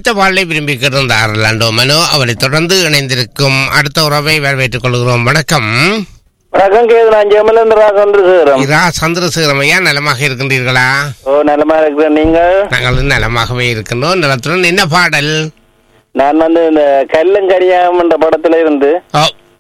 பிடித்த பாடலை விரும்பி கிடந்தார் லாண்டோ மனோ அவரை தொடர்ந்து இணைந்திருக்கும் அடுத்த உறவை வரவேற்றுக் கொள்கிறோம் வணக்கம் வணக்கம் கேது நான் ஜெமலேந்திரா சந்திரசேகரம் இரா சந்திரசேகரம் ஐயா நலமாக இருக்கின்றீர்களா ஓ நலமா இருக்கிறேன் நீங்கள் நாங்கள் நலமாகவே இருக்கின்றோம் நலத்துடன் என்ன பாடல் நான் வந்து இந்த கல்லுங்கரியாம் என்ற படத்துல இருந்து ஓ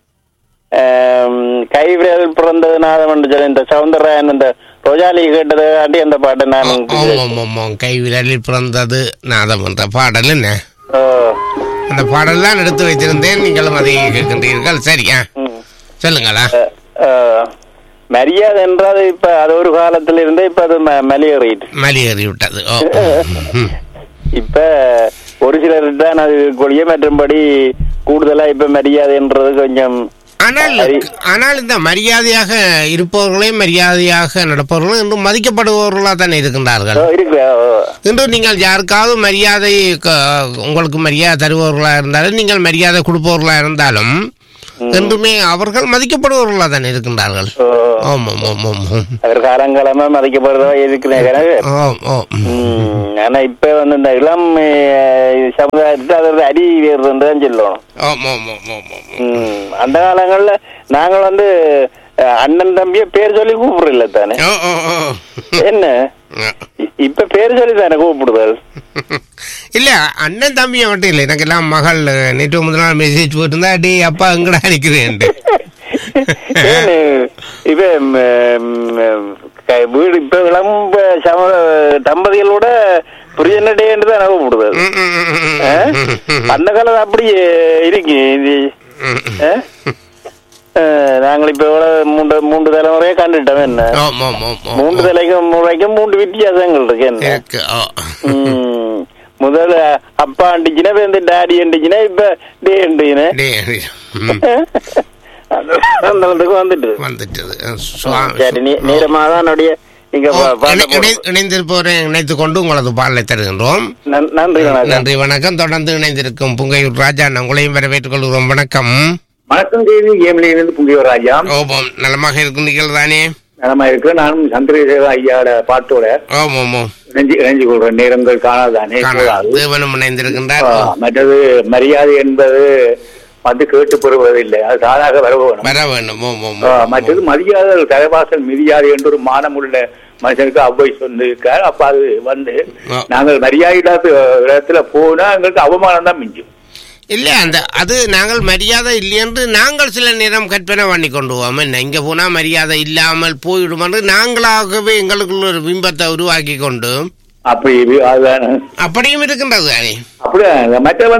ஆம், கைவிரல் பிறந்தது நாதம் என்று சொல்லி இந்த சவுந்தரராயன் இந்த ரோஜாலி கேட்டதை காட்டி அந்த பாட்டை நான் ஆமாம் ஆமாம் ஆமாம் கை விரலில் பிறந்தது நாதம் என்ற பாடல் என்ன ஓ, அந்த பாடல் தான் எடுத்து வைத்திருந்தேன் நீங்களும் அதை கேட்கின்றீர்கள் சரியா ம். சொல்லுங்களா அ, அ, மரியாதை என்றால் இப்ப அது ஒரு காலத்துல இருந்து இப்ப அது ம- மலையேறிட்டு மலியேறி விட்டது ஓ ம். இப்ப ஒரு சிலர் தான் அது கொள்ளிய மற்றும்படி கூடுதலா இப்ப மரியாதைன்றது கொஞ்சம் ஆனால் சரி. ஆனால் இந்த மரியாதையாக இருப்பவர்களே மரியாதையாக நடப்பவர்களும் இன்று மதிக்கப்படுபவர்களாக தானே இருக்கின்றார்கள் ஓ, இருக்கு ஓ. இன்று நீங்கள் யாருக்காவது மரியாதை க- உங்களுக்கு மரியாதை தருபவர்களாக இருந்தாலும் நீங்கள் மரியாதை கொடுப்பவர்களாக இருந்தாலும் என்றுமே அவர்கள் மதிக்கப்படுபவர்களாக தானே இருக்கின்றார்கள் ஓ. ஆமாம் ஆமாம் ஆமாம் அவர் காலங்காலமா மதிக்கப்படுறதா இருக்கிறேன் எனவே ஆம் ஆம் ம், ஆனா இப்ப வந்து இந்த இளம் அஹ், சமுதாயத்துக்கு அதோட அடி வேறுன்னு தான் சொல்லணும் ஆம் ஆம் ஆம் ஆம் ஆம் ம், அந்த காலங்கள்ல நாங்கள் வந்து அஹ், அண்ணன் தம்பிய பேர் சொல்லி கூப்பிடுறல தானே ஓ ஓ ஓ என்ன இ- இப்ப பேர் சொல்லி தானே கூப்பிடுதல் இல்ல அண்ணன் தம்பியை மட்டும் இல்லை எனக்கெல்லாம் மகள் நேற்று முதல் நாள் மெசேஜ் போட்டிருந்தா டே அப்பா எங்கடா நிக்கிறேன் ஏன்னு, இப்ப ம், ம், க- வீடு இப்ப இளம் ப- சம தம்பதிகளோட புரியன டேன்னு தான் கூப்பிடுதல் அஹ்? அந்த காலம் அப்படி இருக்கு இது அஹ்? அஹ், நாங்கள் இப்ப எவ்வளவு மூன்று மூன்று தலைமுறையை கண்டுட்டோம் என்ன மூன்று தலைக்கும் முறைக்கும் மூன்று வித்தியாசங்கள் இருக்கு என்ன இருக்கு ஓ. ம், முதல்ல அப்பா அண்டிச்சுனா இப்ப இந்த டாடி அண்டிச்சுனா இப்ப டே அண்டிச்சுனா டே, ம், அந்த இடத்துக்கு வந்துட்டு வந்துட்டது சுவா- சரி நீ நேரமாக என்னுடைய நீங்க ஓ, பா- பாட்ட இணை- இணை- போடுங்க. இணைந்திருப்பவரை இணைத்துக் கொண்டு உங்களது பாடலை தருகின்றோம் நன்- நன்றி வணக்கம் நன்றி வணக்கம் தொடர்ந்து இணைந்திருக்கும் புங்கையூர் ராஜா உங்களையும் வரவேற்றுக் கொள்கிறோம் வணக்கம் வணக்கம் தேவி கேம்லியிலிருந்து புங்கியோர் ராஜா ஓபம் நலமாக இருக்கின்றீர்கள் தானே நலமா இருக்கிறேன் நானும் சந்திரசேகர ஐயாவோட பாட்டோட ஓம் ஓமோ இணைஞ்சு இணைஞ்சு கொள்றேன் நேரங்கள் காணாதானே கூடாது. தேவனும் இணைந்திருக்கின்றார் ஆ, மற்றது மரியாதை என்பது வந்து கேட்டு பெறுவதில்லை அது தானாக வர வேணும் வர வேண்டும் ஓம் ஓம் ஆ, மற்றது மரியாதை தலைவாசல் மிதியாது என்று ஒரு மானமுள்ள மனுஷனுக்கு அவ்வை சொல்லியிருக்கார் அப்ப அது வந்து ஆ. நாங்கள் மரியாதை இல்லாத இடத்துல போனா எங்களுக்கு அவமானம் தான் மிஞ்சும் இல்ல அந்த அது நாங்கள் மரியாதை இல்லை என்று நாங்கள் சில நேரம் கற்பனை பண்ணி கொண்டு போவோம் என்ன இங்க போனா மரியாதை இல்லாமல் போயிடும் என்று நாங்களாகவே எங்களுக்குள்ள ஒரு பிம்பத்தை உருவாக்கி கொண்டு அப்படி இது- அதுதான் அப்படியும் இருக்கின்றது தானே அப்படியே மற்ற